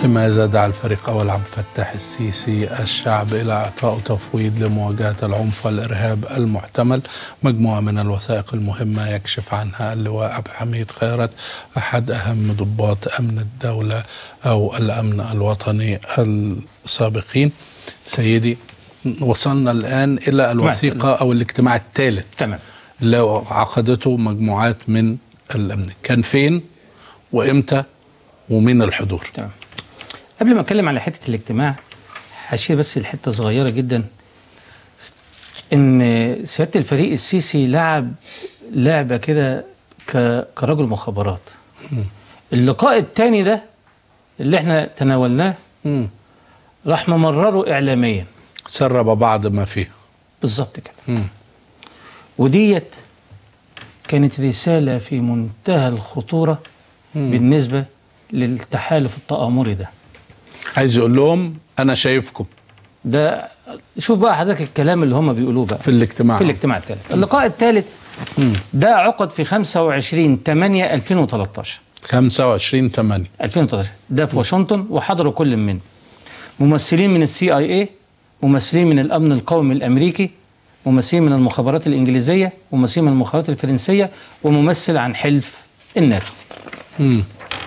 لماذا دعا الفريق أول عبد الفتاح السيسي الشعب إلى إعطاء تفويض لمواجهة العنف والإرهاب المحتمل مجموعة من الوثائق المهمة يكشف عنها اللواء عبد الحميد خيرت أحد أهم ضباط أمن الدولة أو الأمن الوطني السابقين سيدي وصلنا الآن إلى الوثيقة أو الاجتماع الثالث تمام اللي عقدته مجموعات من الأمن كان فين وإمتى ومين الحضور تمام قبل ما اتكلم على حته الاجتماع هشير بس الحته صغيره جدا ان سياده الفريق السيسي لعب لعبه كده ك- كرجل مخابرات اللقاء الثاني ده اللي احنا تناولناه مم. راح ممرره اعلاميا سرب بعض ما فيه بالظبط كده مم. وديت كانت رساله في منتهى الخطوره بالنسبه للتحالف التآمري ده عايز يقول لهم أنا شايفكم ده شوف بقى حضرتك الكلام اللي هم بيقولوه بقى في الاجتماع في الاجتماع الثالث اللقاء الثالث ده عقد في 25 8 2013 25 8 2013 ده في واشنطن وحضروا كل من ممثلين من السي اي اي ممثلين من الامن القومي الامريكي ممثلين من المخابرات الانجليزيه ممثلين من المخابرات الفرنسيه وممثل عن حلف الناتو مم.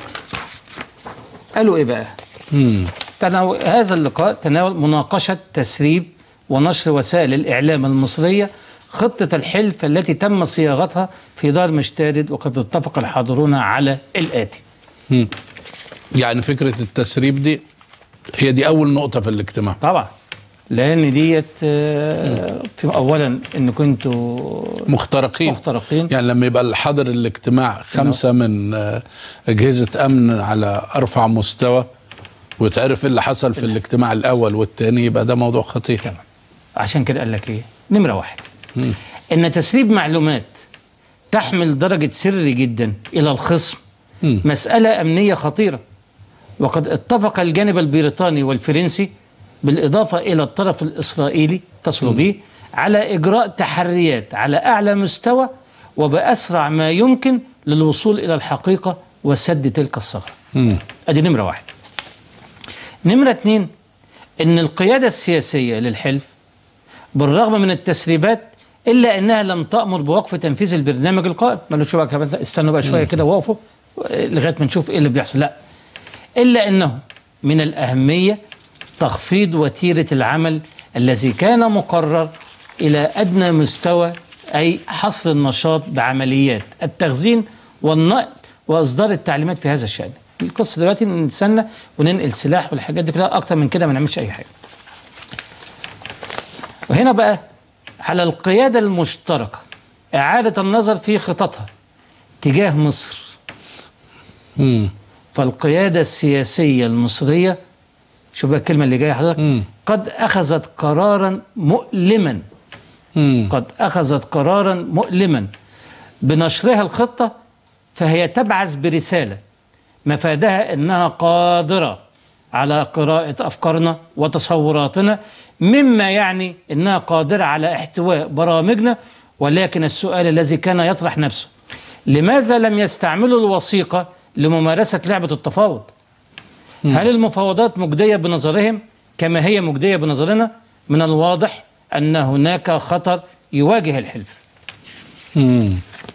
قالوا ايه بقى مم. تناول هذا اللقاء تناول مناقشة تسريب ونشر وسائل الإعلام المصرية خطة الحلف التي تم صياغتها في دار مشتادد وقد اتفق الحاضرون على الآتي مم. يعني فكرة التسريب دي هي دي أول نقطة في الاجتماع طبعا لأن ديت آه، في أولا إن كنتوا مخترقين مخترقين يعني لما يبقى الحاضر الاجتماع خمسة من آه، أجهزة أمن على أرفع مستوى ويتعرف إيه اللي حصل في الاجتماع الأول والثاني يبقى ده موضوع خطير تمام عشان كده قال لك إيه نمرة واحد إن تسريب معلومات تحمل درجة سر جدا إلى الخصم مم. مسألة أمنية خطيرة وقد اتفق الجانب البريطاني والفرنسي بالإضافة إلى الطرف الإسرائيلي اتصلوا به على إجراء تحريات على أعلى مستوى وبأسرع ما يمكن للوصول إلى الحقيقة وسد تلك الثغرة مم. أدي نمرة واحد نمرة اتنين إن القيادة السياسية للحلف بالرغم من التسريبات إلا أنها لم تأمر بوقف تنفيذ البرنامج القائم ما شو بقى كمان استنوا بقى شوية كده وقفوا لغاية ما نشوف إيه اللي بيحصل لا إلا أنه من الأهمية تخفيض وتيرة العمل الذي كان مقرر إلى أدنى مستوى أي حصر النشاط بعمليات التخزين والنقل وإصدار التعليمات في هذا الشأن القصة دلوقتي إن نستنى وننقل سلاح والحاجات دي كلها أكتر من كده ما نعملش أي حاجة وهنا بقى على القيادة المشتركة إعادة النظر في خططها تجاه مصر مم. فالقيادة السياسية المصرية شوف بقى الكلمة اللي جاية حضرتك مم. قد أخذت قرارا مؤلما مم. قد أخذت قرارا مؤلما بنشرها الخطة فهي تبعث برسالة مفادها أنها قادرة على قراءة أفكارنا وتصوراتنا مما يعني أنها قادرة على احتواء برامجنا ولكن السؤال الذي كان يطرح نفسه لماذا لم يستعملوا الوثيقة لممارسة لعبة التفاوض هل المفاوضات مجدية بنظرهم كما هي مجدية بنظرنا من الواضح أن هناك خطر يواجه الحلف مم.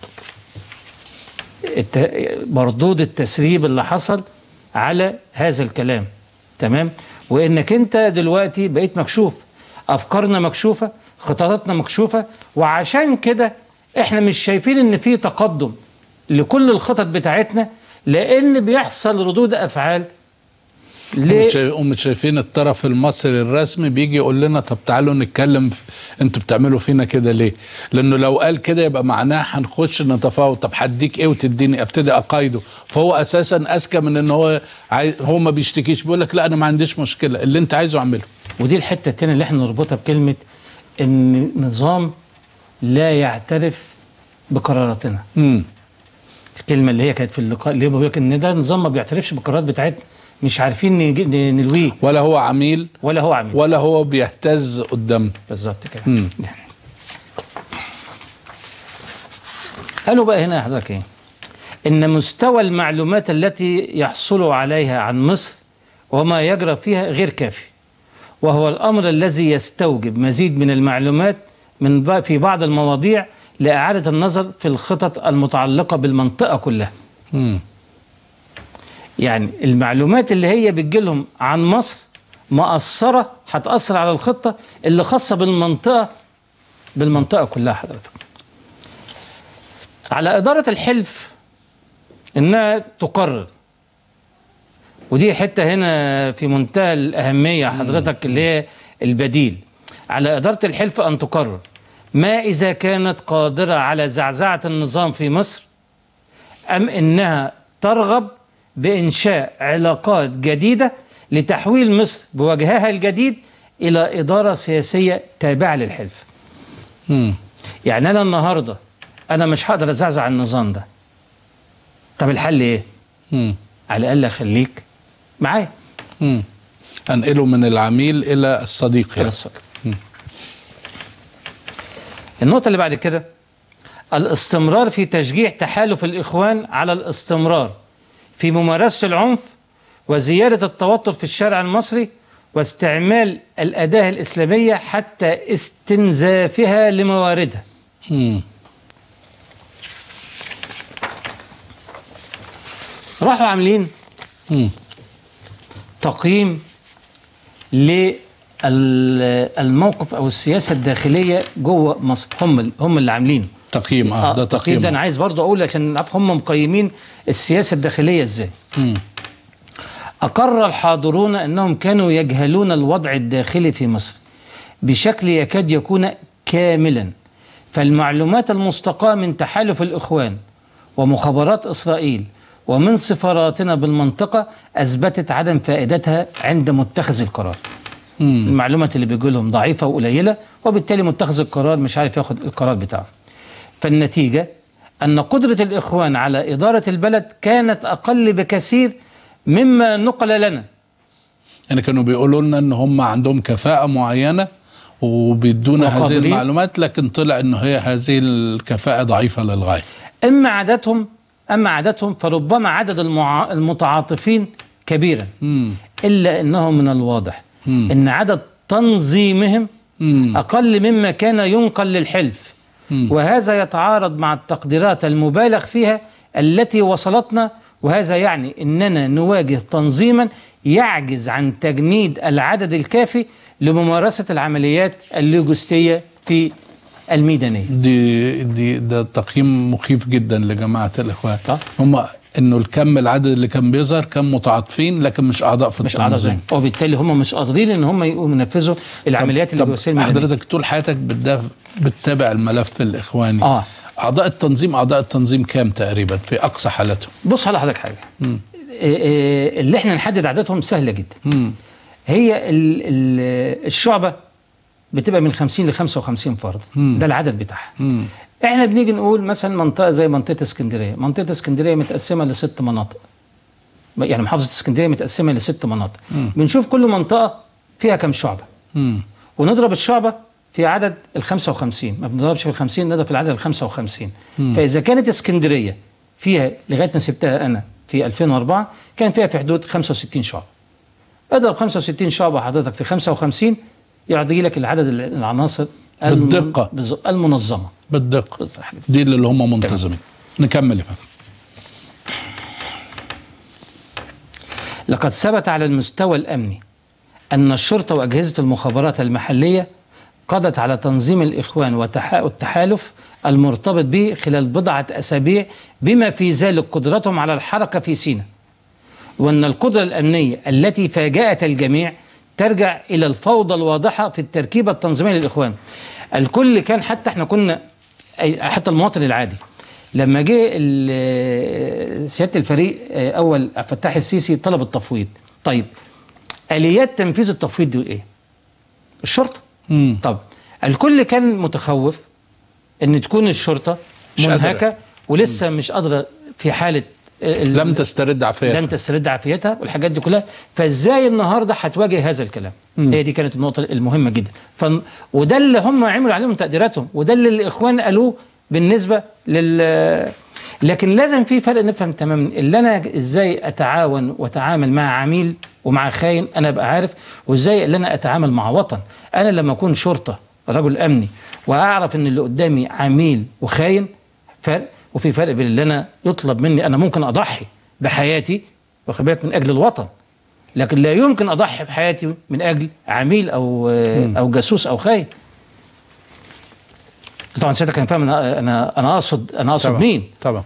الت- مردود التسريب اللي حصل على هذا الكلام تمام وانك انت دلوقتي بقيت مكشوف افكارنا مكشوفه خططاتنا مكشوفه وعشان كده احنا مش شايفين ان في تقدم لكل الخطط بتاعتنا لان بيحصل ردود افعال ل... شايف- هم شايفين الطرف المصري الرسمي بيجي يقول لنا طب تعالوا نتكلم في انتوا بتعملوا فينا كده ليه؟ لانه لو قال كده يبقى معناه هنخش نتفاوض طب هديك ايه وتديني ابتدي اقايده فهو اساسا اذكى من ان هو عاي... هو ما بيشتكيش بيقول لك لا انا ما عنديش مشكله اللي انت عايزه اعمله ودي الحته الثانيه اللي احنا نربطها بكلمه ان نظام لا يعترف بقراراتنا امم الكلمه اللي هي كانت في اللقاء اللي هو بيقول لك ان ده نظام ما بيعترفش بالقرارات بتاعتنا مش عارفين نج- ن- نلويه ولا هو عميل ولا هو عامل ولا هو بيهتز قدامنا بالظبط كده مم. قالوا بقى هنا يا حضرتك ايه ان مستوى المعلومات التي يحصلوا عليها عن مصر وما يجرى فيها غير كافي وهو الأمر الذي يستوجب مزيد من المعلومات من ب- في بعض المواضيع لإعادة النظر في الخطط المتعلقة بالمنطقة كلها مم. يعني المعلومات اللي هي بتجيلهم عن مصر مأثرة هتأثر على الخطة اللي خاصة بالمنطقة بالمنطقة كلها حضرتك على إدارة الحلف إنها تقرر ودي حتة هنا في منتهى الأهمية حضرتك اللي هي البديل على إدارة الحلف أن تقرر ما إذا كانت قادرة على زعزعة النظام في مصر أم إنها ترغب بإنشاء علاقات جديدة لتحويل مصر بوجهها الجديد إلى إدارة سياسية تابعة للحلف مم. يعني أنا النهاردة أنا مش هقدر أزعزع النظام ده طب الحل إيه؟ مم. على الأقل أخليك معايا مم. انقله من العميل الى الصديق إلى يعني. الصقر النقطة اللي بعد كده الاستمرار في تشجيع تحالف الإخوان على الاستمرار في ممارسة العنف وزيادة التوتر في الشارع المصري واستعمال الأداة الإسلامية حتى استنزافها لمواردها مم. راحوا عاملين مم. تقييم للموقف أو السياسة الداخلية جوه مصر هم هم اللي عاملينه تقييم اه ده التقييم ده تقييم انا عايز برضه اقول عشان نعرف هم مقيمين السياسه الداخليه ازاي مم. اقر الحاضرون انهم كانوا يجهلون الوضع الداخلي في مصر بشكل يكاد يكون كاملا فالمعلومات المستقاه من تحالف الاخوان ومخابرات اسرائيل ومن سفاراتنا بالمنطقه اثبتت عدم فائدتها عند متخذ القرار مم. المعلومات اللي بيجي لهم ضعيفه وقليله وبالتالي متخذ القرار مش عارف ياخد القرار بتاعه فالنتيجه ان قدره الاخوان على اداره البلد كانت اقل بكثير مما نقل لنا يعني كانوا بيقولوا لنا ان هم عندهم كفاءة معينة وبيدونا هذه وقادرين. المعلومات لكن طلع انه هي هذه الكفاءة ضعيفة للغاية اما عددهم اما عددهم فربما عدد المع... المتعاطفين كبيرا مم. الا انه من الواضح مم. ان عدد تنظيمهم مم. أقل مما كان ينقل للحلف مم. وهذا يتعارض مع التقديرات المبالغ فيها التي وصلتنا وهذا يعني أننا نواجه تنظيما يعجز عن تجنيد العدد الكافي لممارسة العمليات اللوجستية في الميدانية دي دي ده تقييم مخيف جدا لجماعة الاخوان طب. هم انه الكم العدد اللي كان بيظهر كان متعاطفين لكن مش اعضاء في مش أعضاء التنظيم زي وبالتالي هم مش قادرين ان هم يقوموا ينفذوا العمليات طب اللوجستية الميدانية حضرتك طول حياتك بتدافع بتتابع الملف الاخواني آه. اعضاء التنظيم اعضاء التنظيم كام تقريبا في اقصى حالتهم بص على حضرتك حاجة إيه إيه اللي احنا نحدد عددهم سهلة جدا مم. هي ال ال الشعبة بتبقى من 50 ل 55 فرد مم. ده العدد بتاعها مم. احنا بنيجي نقول مثلا منطقة زي منطقة اسكندرية منطقة اسكندرية متقسمة لست مناطق يعني محافظة اسكندرية متقسمة لست مناطق بنشوف كل منطقة فيها كم شعبة مم. ونضرب الشعبة في عدد ال 55 ما بنضربش في ال 50 نضرب في العدد ال 55 فإذا كانت اسكندرية فيها لغاية ما سبتها أنا في 2004 كان فيها في حدود 65 شعبة اضرب 65 شعبة حضرتك في 55 يعطي لك العدد العناصر الم- بالدقة. بالظبط، المنظمة بالدقة بالظبط يا حبيبي. دي اللي هم منتظمين نكمل يا فندم لقد ثبت على المستوى الأمني أن الشرطة وأجهزة المخابرات المحلية قضت على تنظيم الإخوان وتحا- والتحالف المرتبط به خلال بضعة أسابيع بما في ذلك قدرتهم على الحركة في سيناء وأن القدرة الأمنية التي فاجأت الجميع ترجع إلى الفوضى الواضحة في التركيبة التنظيمية للإخوان الكل كان حتى احنا كنا أي- حتى المواطن العادي لما جه ال- سيادة الفريق آه، أول عبد الفتاح السيسي طلب التفويض طيب آليات تنفيذ التفويض دي إيه؟ الشرطة مم. طب الكل كان متخوف ان تكون الشرطه مش قادرة. منهكه ولسه مش قادره في حاله ال- لم تسترد عافيتها لم تسترد عافيتها والحاجات دي كلها فازاي النهارده هتواجه هذا الكلام هي دي كانت النقطه المهمه جدا ف... وده اللي هم عملوا عليهم تقديراتهم وده اللي الاخوان قالوه بالنسبه لل لكن لازم في فرق نفهم تماما اللي انا ازاي اتعاون واتعامل مع عميل ومع خاين انا ابقى عارف وازاي اللي انا اتعامل مع وطن انا لما اكون شرطه رجل امني واعرف ان اللي قدامي عميل وخاين فرق وفي فرق بين اللي انا يطلب مني انا ممكن اضحي بحياتي واخد بالك من اجل الوطن لكن لا يمكن اضحي بحياتي من اجل عميل او او جاسوس او خاين طبعا سيادتك كان فاهم انا انا انا اقصد انا اقصد طبعا. مين طبعا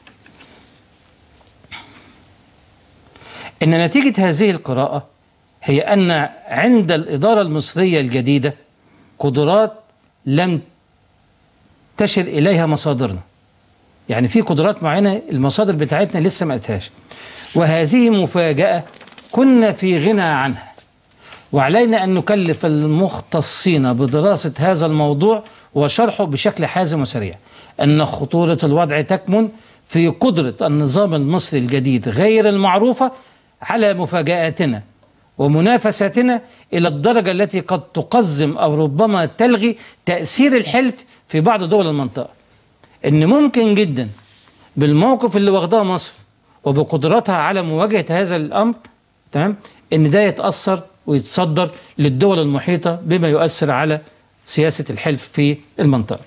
ان نتيجه هذه القراءه هي ان عند الاداره المصريه الجديده قدرات لم تشر اليها مصادرنا يعني في قدرات معينه المصادر بتاعتنا لسه ما قالتهاش وهذه مفاجاه كنا في غنى عنها وعلينا ان نكلف المختصين بدراسه هذا الموضوع وشرحه بشكل حازم وسريع ان خطوره الوضع تكمن في قدره النظام المصري الجديد غير المعروفه على مفاجاتنا ومنافستنا الى الدرجه التي قد تقزم او ربما تلغي تاثير الحلف في بعض دول المنطقه ان ممكن جدا بالموقف اللي واخداه مصر وبقدرتها على مواجهه هذا الامر تمام ان ده يتاثر ويتصدر للدول المحيطه بما يؤثر على سياسه الحلف في المنطقه.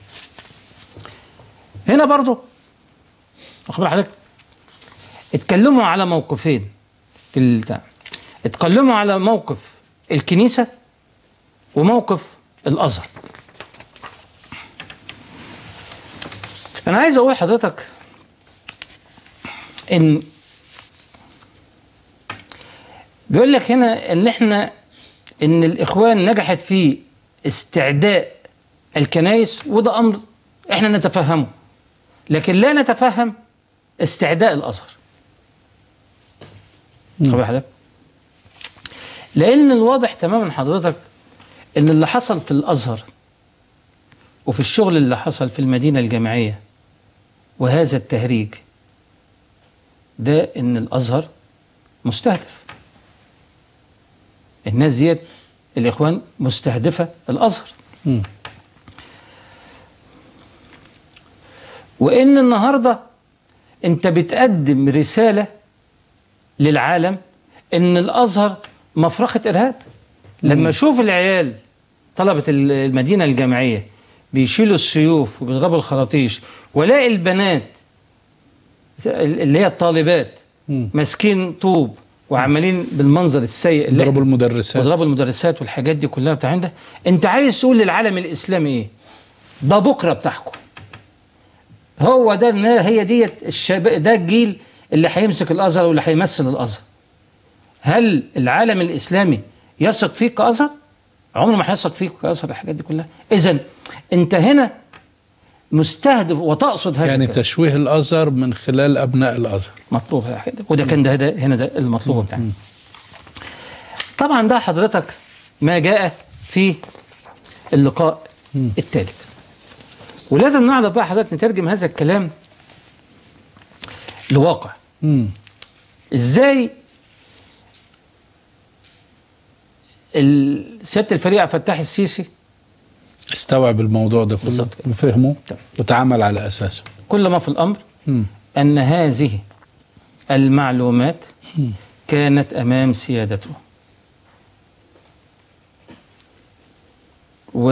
هنا برضو اخبار حضرتك اتكلموا على موقفين في البتاع اتكلموا على موقف الكنيسه وموقف الازهر. انا عايز اقول لحضرتك ان بيقول لك هنا ان احنا ان الاخوان نجحت في استعداء الكنائس وده امر احنا نتفهمه لكن لا نتفهم استعداء الازهر خبر حضرتك لان الواضح تماما حضرتك ان اللي حصل في الازهر وفي الشغل اللي حصل في المدينه الجامعيه وهذا التهريج ده ان الازهر مستهدف الناس ديت الاخوان مستهدفه الازهر مم. وان النهارده انت بتقدم رساله للعالم ان الازهر مفرخه ارهاب لما اشوف العيال طلبه المدينه الجامعيه بيشيلوا السيوف وبيضربوا الخراطيش والاقي البنات اللي هي الطالبات مم. ماسكين طوب وعمالين بالمنظر السيء اللي ضربوا المدرسات وضربوا المدرسات والحاجات دي كلها بتاع ده انت عايز تقول للعالم الاسلامي ايه ده بكره بتاعكم هو ده النا- هي ديت الشباب ده الجيل اللي هيمسك الازهر واللي هيمثل الازهر هل العالم الاسلامي يثق فيك كازهر عمره ما هيثق فيك كازهر الحاجات دي كلها اذا انت هنا مستهدف وتقصد هذا يعني الكلام. تشويه الازهر من خلال ابناء الازهر مطلوب يا حد. وده كان ده, ده هنا ده المطلوب بتاعنا طبعا ده حضرتك ما جاء في اللقاء الثالث ولازم نعرف بقى حضرتك نترجم هذا الكلام لواقع مم. ازاي ال- سياده الفريق عبد الفتاح السيسي استوعب الموضوع ده كله بالظبط كده. وفهمه تمام. وتعامل على اساسه كل ما في الامر مم. ان هذه المعلومات كانت امام سيادته و...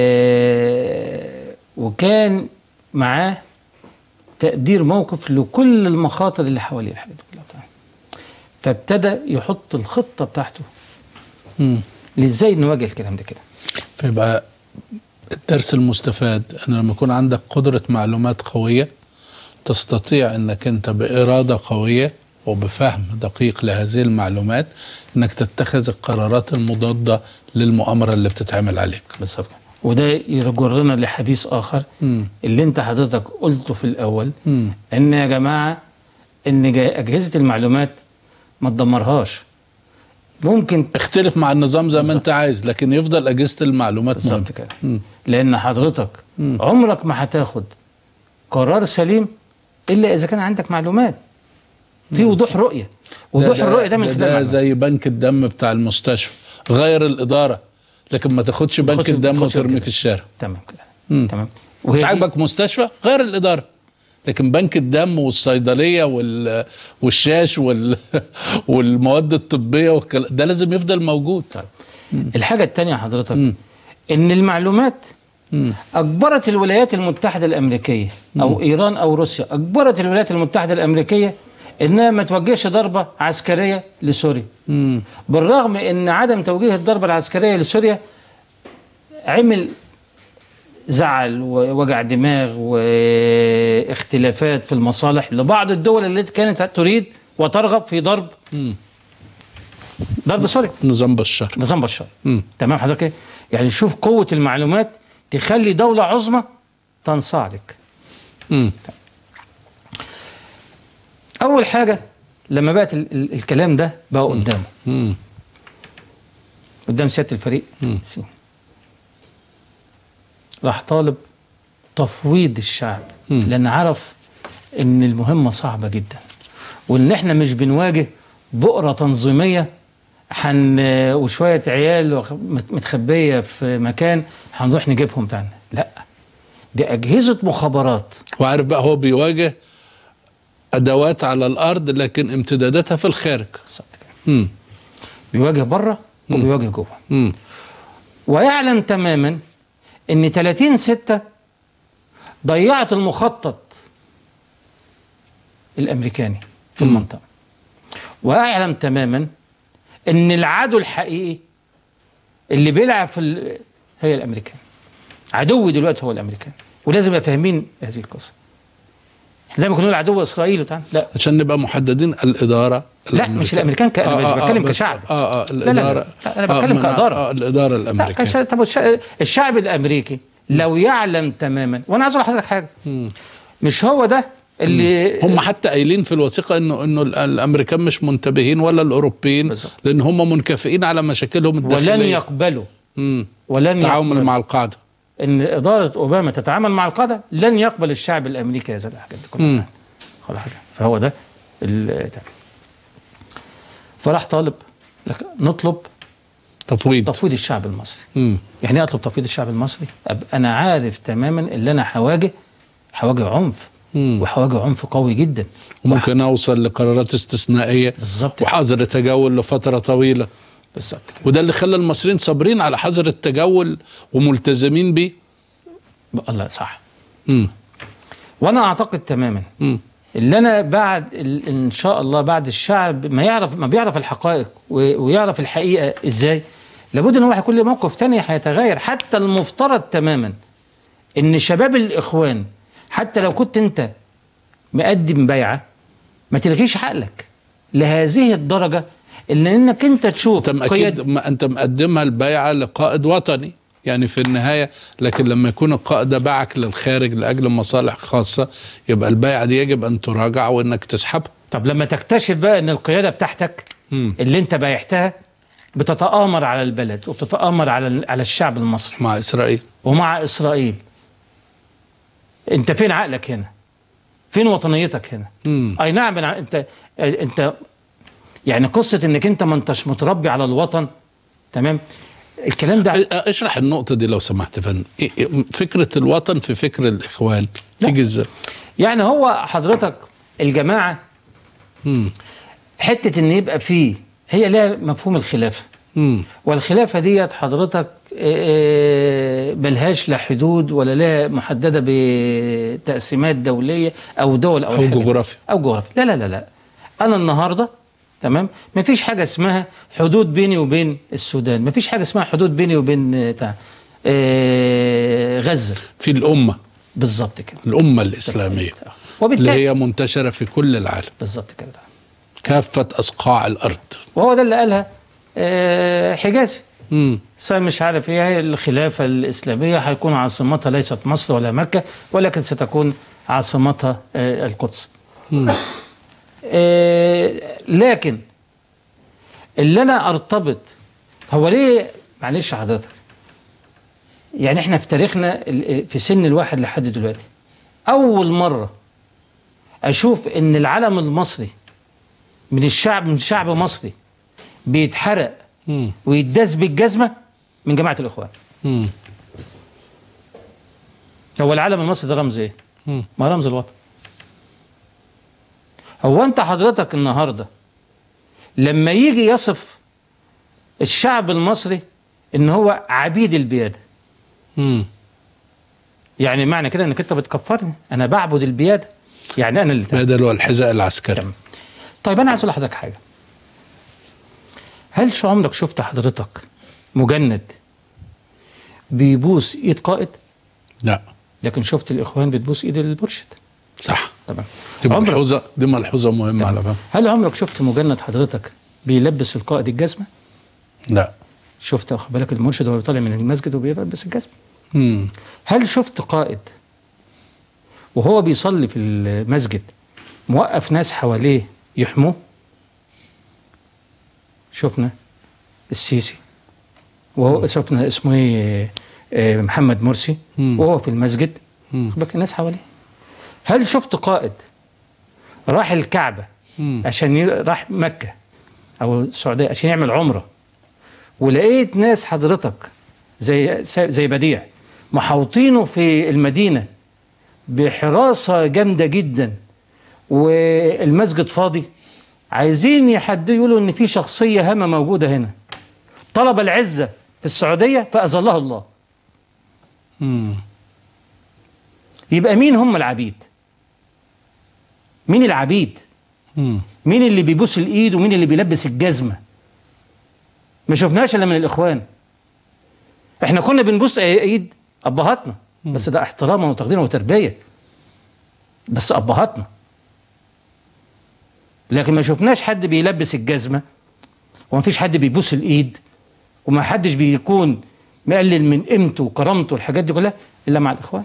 وكان معاه تقدير موقف لكل المخاطر اللي حواليه الحاجات دي كلها بتاعته. فابتدى يحط الخطه بتاعته مم. لازاي نواجه الكلام ده كده فيبقى الدرس المستفاد ان لما يكون عندك قدرة معلومات قوية تستطيع انك انت بإرادة قوية وبفهم دقيق لهذه المعلومات انك تتخذ القرارات المضادة للمؤامرة اللي بتتعمل عليك بالظبط وده يجرنا لحديث اخر مم. اللي انت حضرتك قلته في الاول مم. ان يا جماعه ان جا- اجهزه المعلومات ما تدمرهاش ممكن اختلف مع النظام زي ما انت عايز لكن يفضل اجهزة المعلومات مهمة بالظبط كده مم. لان حضرتك مم. عمرك ما هتاخد قرار سليم الا اذا كان عندك معلومات في وضوح رؤيه وضوح الرؤيه ده من خلال ده المعلومات. زي بنك الدم بتاع المستشفى غير الإدارة لكن ما تاخدش بنك تاخدش- الدم تاخدش وترمي كده. في الشارع تمام كده مم. تمام وهي دي- عاجبك مستشفى غير الإدارة لكن بنك الدم والصيدليه وال والشاش وال والمواد الطبيه والكلام ده لازم يفضل موجود طيب الحاجة التانية حضرتك إن المعلومات أجبرت الولايات المتحدة الأمريكية أو إيران أو روسيا أجبرت الولايات المتحدة الأمريكية إنها ما توجهش ضربة عسكرية لسوريا بالرغم إن عدم توجيه الضربة العسكرية لسوريا عمل زعل ووجع دماغ واختلافات في المصالح لبعض الدول التي كانت تريد وترغب في ضرب ضرب سوريا نظام بشار نظام بشار مم. تمام حضرتك إيه؟ يعني شوف قوة المعلومات تخلي دولة عظمى تنصاع لك مم. أول حاجة لما بقت ال ال الكلام ده بقى قدامه مم. قدام سيادة الفريق سين. راح طالب تفويض الشعب لأن عرف إن المهمة صعبة جدا وإن إحنا مش بنواجه بؤرة تنظيمية حن وشوية عيال وخ- مت- متخبية في مكان هنروح نجيبهم تاني لا دي أجهزة مخابرات وعارف بقى هو بيواجه ادوات على الارض لكن امتداداتها في الخارج بالظبط كده. مم. بيواجه بره وبيواجه جوه مم. ويعلم تماما ان 30 6 ضيعت المخطط الامريكاني في المنطقه ويعلم تماما ان العدو الحقيقي اللي بيلعب في ال- هي الامريكان عدوي دلوقتي هو الامريكان ولازم يبقى فاهمين هذه القصه احنا دايما كنا نقول عدو اسرائيل وبتاع لا عشان نبقى محددين الاداره لا مش الامريكان ك... انا مش بتكلم بس- كشعب اه اه لا، لا، الاداره لا، أنا بتكلم من- كإدارة. اه الاداره لا الامريكيه كش... طب الش... الشعب الامريكي لو يعلم تماما وانا عايز اقول لحضرتك حاجه مش هو ده اللي هم حتى قايلين في الوثيقه انه انه ال- الامريكان مش منتبهين ولا الاوروبيين بالظبط. لان هم منكفئين على مشاكلهم الداخليه ولن يقبلوا مم. ولن تعامل يقبل مع القاعده ان اداره اوباما تتعامل مع القاده لن يقبل الشعب الامريكي هذا الحاجات دي مم. كلها خلاص حاجه فهو ده ال- فراح طالب لك نطلب تفويض تفويض الشعب المصري مم. يعني ايه اطلب تفويض الشعب المصري ابقى انا عارف تماما اللي انا هواجه هواجه عنف مم. وهواجه عنف قوي جدا وممكن اوصل لقرارات استثنائيه بالظبط وحظر تجول لفتره طويله بالظبط كده وده اللي خلى المصريين صابرين على حظر التجول وملتزمين بيه الله صح مم. وانا اعتقد تماما مم. اللي انا بعد ال- ان شاء الله بعد الشعب ما يعرف ما بيعرف الحقائق و- ويعرف الحقيقه ازاي لابد ان هو هيكون له موقف تاني هيتغير حتى المفترض تماما ان شباب الاخوان حتى لو كنت انت مقدم بيعه ما تلغيش عقلك لهذه الدرجه اللي انك انت تشوف انت قيادة- اكيد ما انت مقدمها البيعه لقائد وطني يعني في النهايه لكن لما يكون القائد ده باعك للخارج لاجل مصالح خاصه يبقى البيعه دي يجب ان تراجع وانك تسحبها طب لما تكتشف بقى ان القياده بتاعتك مم. اللي انت بايعتها بتتآمر على البلد وبتتآمر على على الشعب المصري مع اسرائيل ومع اسرائيل انت فين عقلك هنا فين وطنيتك هنا مم. اي نعم أنا- انت انت يعني قصه انك انت ما انتش متربي على الوطن تمام الكلام ده اه، اشرح النقطه دي لو سمحت يا فندم ايه- ايه فكره الوطن في فكر الاخوان تيجي ازاي يعني هو حضرتك الجماعه مم. حته ان يبقى فيه هي لها مفهوم الخلافه مم. والخلافة ديت حضرتك آه، ملهاش لا حدود ولا لا محددة بتقسيمات دولية أو دول أو, أو الحاجات دي. جغرافيا. أو جغرافيا لا لا لا لا أنا النهاردة تمام مفيش حاجة اسمها حدود بيني وبين السودان مفيش حاجة اسمها حدود بيني وبين آه، بتاع آه، غزة في الامه بالظبط كده الامه الاسلاميه اللي وبالتالي هي منتشره في كل العالم بالظبط كده كافه اصقاع الارض وهو ده اللي قالها آه، حجازي مم. سواء مش عارف ايه الخلافه الاسلاميه هيكون عاصمتها ليست مصر ولا مكه ولكن ستكون عاصمتها آه، القدس. آه، لكن اللي انا ارتبط هو ليه معلش حضرتك يعني احنا في تاريخنا ال- في سن الواحد لحد دلوقتي اول مره اشوف ان العلم المصري من الشعب من شعب مصري بيتحرق مم. ويداس بالجزمه من جماعه الاخوان مم. هو العلم المصري ده رمز ايه؟ مم. ما رمز الوطن هو انت حضرتك النهارده لما يجي يصف الشعب المصري ان هو عبيد البياده مم. يعني معنى كده انك انت بتكفرني انا بعبد البياده يعني انا اللي بدل والحذاء العسكري تمام. طيب انا عايز اقول لحضرتك حاجه هل شو عمرك شفت حضرتك مجند بيبوس ايد قائد لا لكن شفت الاخوان بتبوس ايد المرشد صح تمام دي عمرك ملحوظه دي ملحوظه مهمه على فكره هل عمرك شفت مجند حضرتك بيلبس القائد الجزمه لا شفت واخد بالك المرشد وهو طالع من المسجد وبيلبس الجزمه مم. هل شفت قائد وهو بيصلي في المسجد موقف ناس حواليه يحموه شفنا السيسي وهو شفنا اسمه ايه آه، محمد مرسي مم. وهو في المسجد مم. خد بالك الناس حواليه هل شفت قائد راح الكعبه مم. عشان ي- راح مكه او السعوديه عشان يعمل عمره ولقيت ناس حضرتك زي زي بديع محوطينه في المدينه بحراسه جامده جدا والمسجد فاضي عايزين يحددوا يقولوا ان في شخصيه هامه موجوده هنا طلب العزه في السعوديه فاذله الله مم. يبقى مين هم العبيد مين العبيد مم. مين اللي بيبوس الايد ومين اللي بيلبس الجزمه ما شفناش الا من الاخوان احنا كنا بنبوس ايد ابهاتنا بس ده احتراما وتقديرا وتربيه بس ابهاتنا لكن ما شفناش حد بيلبس الجزمه وما فيش حد بيبوس الايد وما حدش بيكون مقلل من قيمته وكرامته والحاجات دي كلها الا مع الاخوان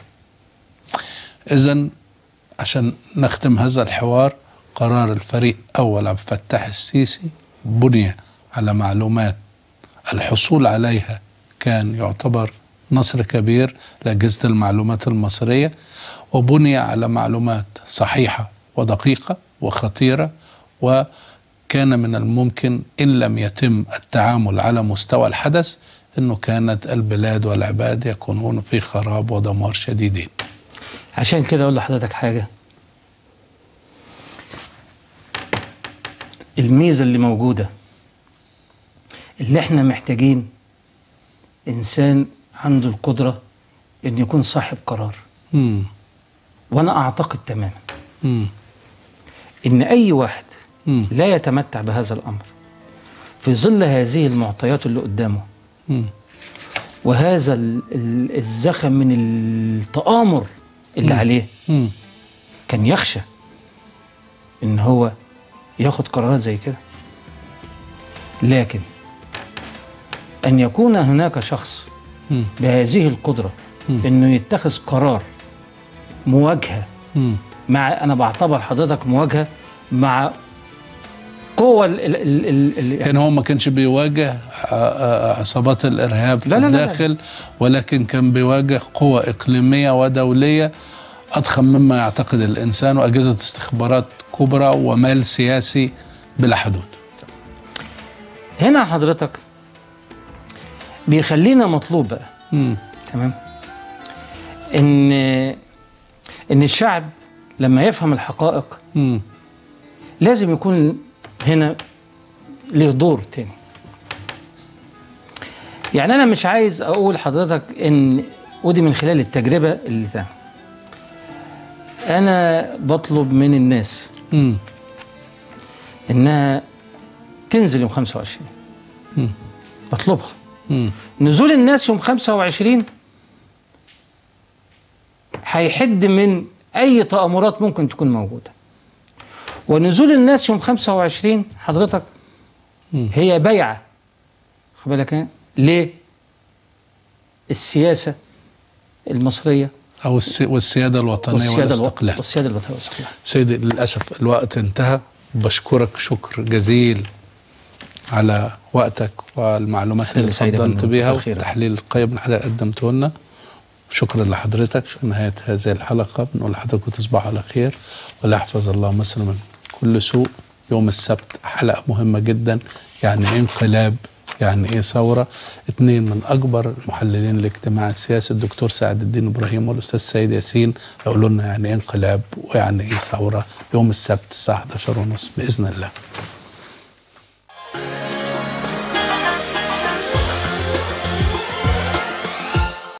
إذا عشان نختم هذا الحوار قرار الفريق أول عبد الفتاح السيسي بني على معلومات الحصول عليها كان يعتبر نصر كبير لأجهزة المعلومات المصرية وبني على معلومات صحيحة ودقيقة وخطيرة وكان من الممكن إن لم يتم التعامل على مستوى الحدث أنه كانت البلاد والعباد يكونون في خراب ودمار شديدين عشان كده اقول لحضرتك حاجه الميزه اللي موجوده اللي احنا محتاجين انسان عنده القدره ان يكون صاحب قرار مم. وانا اعتقد تماما مم. ان اي واحد مم. لا يتمتع بهذا الامر في ظل هذه المعطيات اللي قدامه مم. وهذا ال- ال- الزخم من التآمر اللي عليه مم. كان يخشى ان هو ياخد قرارات زي كده لكن ان يكون هناك شخص مم. بهذه القدره انه يتخذ قرار مواجهه مم. مع انا بعتبر حضرتك مواجهه مع قوة ال ال ال ال ال كان هو ما كانش بيواجه ع- ع- عصابات الارهاب في لا لا لا لا. الداخل ولكن كان بيواجه قوى اقليميه ودوليه اضخم مما يعتقد الانسان واجهزه استخبارات كبرى ومال سياسي بلا حدود. هنا حضرتك بيخلينا مطلوب بقى مم. تمام ان ان الشعب لما يفهم الحقائق مم. لازم يكون هنا له دور تاني يعني انا مش عايز اقول حضرتك ان ودي من خلال التجربه اللي تعمل انا بطلب من الناس مم. انها تنزل يوم 25 مم. بطلبها مم. نزول الناس يوم 25 هيحد من اي تآمرات ممكن تكون موجوده ونزول الناس يوم 25 حضرتك مم. هي بيعه خد بالك إيه؟ ليه السياسه المصريه او الس... والسياده الوطنيه والسياده الو- والاستقلال. والسياده الوطنيه والاستقلال سيدي للأسف الوقت انتهى بشكرك شكر جزيل على وقتك والمعلومات أهلا اللي سعيد يا تفضلت فندم. بيها بالخير. والتحليل القيم اللي حضرتك قدمته لنا شكرا لحضرتك في نهاية هذه الحلقة بنقول لحضرتك تصبحوا على خير ولا يحفظ الله مصر من كل سوء يوم السبت حلقة مهمة جدا يعني انقلاب يعني ايه ثوره اثنين من اكبر المحللين الاجتماع السياسي الدكتور سعد الدين ابراهيم والاستاذ سيد ياسين يقولوا لنا يعني ايه انقلاب ويعني ايه ثوره يوم السبت الساعه 11 ونص باذن الله